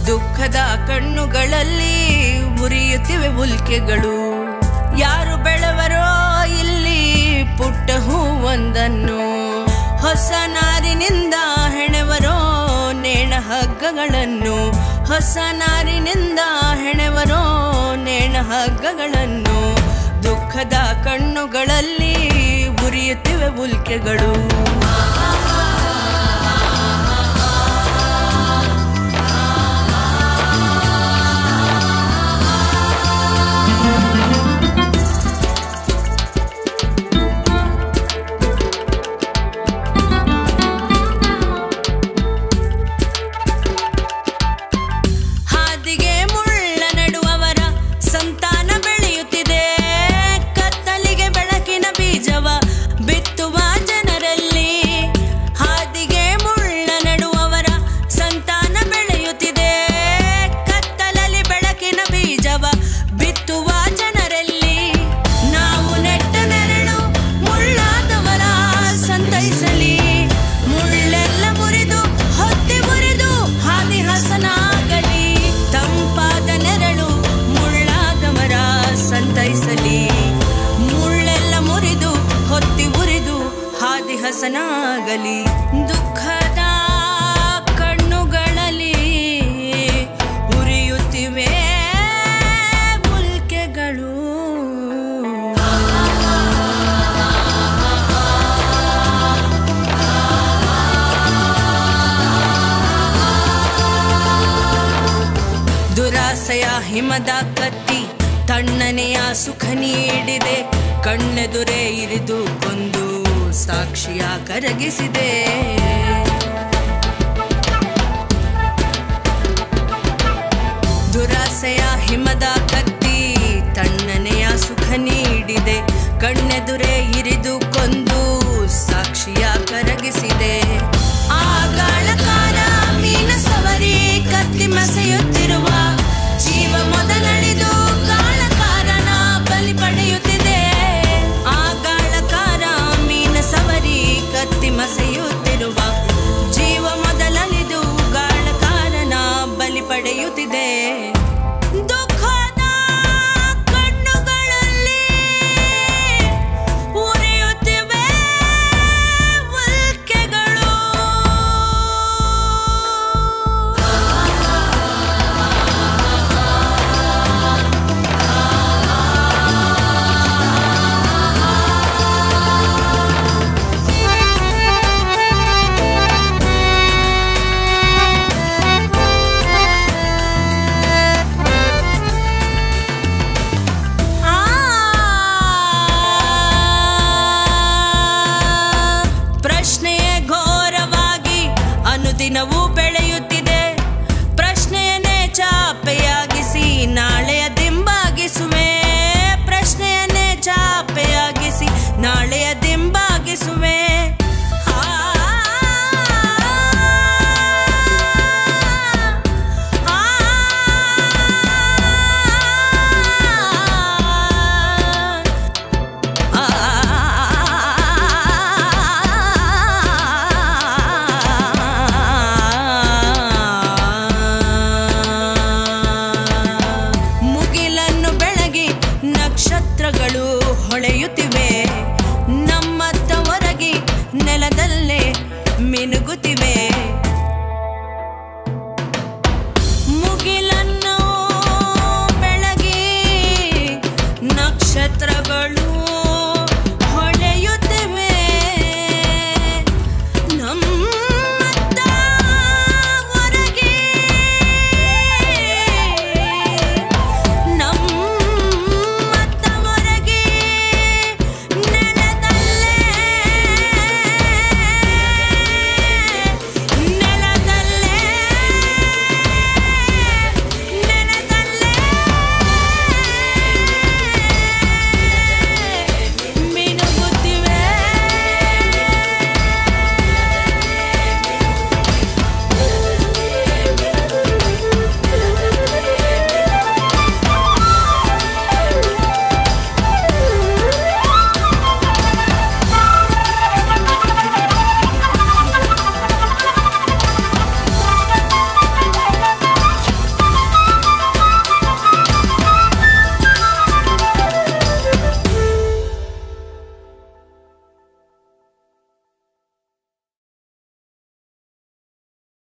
ದುಃಖದ ಕಣ್ಣುಗಳಲ್ಲಿ ಉರಿಯುತ್ತಿವೆ ಉಲ್ಕೆಗಳು ಯಾರು ಬೆಳವರೋ ಇಲ್ಲಿ ಪುಟ್ಟ ಹೂವೊಂದನ್ನು ಹೊಸ ನಾರಿನಿಂದ ಹೆಣೆವರೋ ನೇಣ ಹಗ್ಗಗಳನ್ನು ಹೊಸ ನಾರಿನಿಂದ ಹೆಣೆವರೋ ನೇಣ ಹಗ್ಗಗಳನ್ನು ದುಃಖದ ಕಣ್ಣುಗಳಲ್ಲಿ ಉರಿಯುತ್ತಿವೆ ಉಲ್ಕೆಗಳು ಹಾದಿಗೆ ಮುಳ್ಳ ನೆಡುವವರ ಸಂತಾನ ಬೆಳೆಯುತ್ತಿದೆ ಕತ್ತಲಿಗೆ ಬೆಳಕಿನ ಬೀಜವ ಬಿತ್ತುವ ಜನರಲ್ಲಿ ಹಾದಿಗೆ ಮುಳ್ಳ ನೆಡುವವರ ಸಂತಾನ ಬೆಳೆಯುತ್ತಿದೆ ಕತ್ತಲಲ್ಲಿ ಬೆಳಕಿನ ಬೀಜವ ಬಿತ್ತುವ ಜನರಲ್ಲಿ ನಾವು ನೆಟ್ಟ ನೆರಳು ಮುಳ್ಳಾದವರ ಸಂತೈಸಲಿ ಮುಳ್ಳೆಲ್ಲ ಮುರಿದು ಹೊತ್ತಿ ಮುರಿದು ಹಾದಿ ಹಸನಾಗಲಿ ತಂಪಾದ ನೆರಳು ಮುಳ್ಳಾದವರ ಸಂತೈಸಲಿ ಮುಳ್ಳೆಲ್ಲ ಮುರಿದು ಹೊತ್ತಿ ಉರಿದು ಹಾದಿ ಹಸನಾಗಲಿ ದುಃಖದ ಕಣ್ಣುಗಳಲ್ಲಿ ಉರಿಯುತ್ತಿವೆ ಮುಲ್ಕೆಗಳು ದುರಾಸೆಯ ಹಿಮದ ಕತ್ತಿ ತಣ್ಣನೆಯ ಸುಖ ನೀಡಿದೆ ಕಣ್ಣೆದುರೇ ಇರಿದು ಕೊಂದು ಸಾಕ್ಷಿಯ ಕರಗಿಸಿದೆ ದುರಾಸೆಯ ಹಿಮದ ಕತ್ತಿ ತಣ್ಣನೆಯ ಸುಖ ನೀಡಿದೆ ಕಣ್ಣೆದುರೇ ಇರಿದು ಕೊಂದು ಸಾಕ್ಷಿಯ ಕರಗಿಸಿದೆ ಆಗಾಳಕಾರ ಮೀನ ಸವರಿ ಕತ್ತಿ ಮಸೆಯುತ್ತಿರುವ ಜೀವ ಮೊದಲಳಿದು ಗಾಳಕಾರನ ಬಲಿ ಪಡೆಯುತ್ತಿದೆ ಆಗಾಳಕಾರ ಮೀನ ಸವರಿ ಕತ್ತಿ ಮಸೆಯುತ್ತಿರುವ ಜೀವ ಮೊದಲಳಿದು ಗಾಳಕಾರನ ಬಲಿ ಪಡೆಯುತ್ತಿದೆ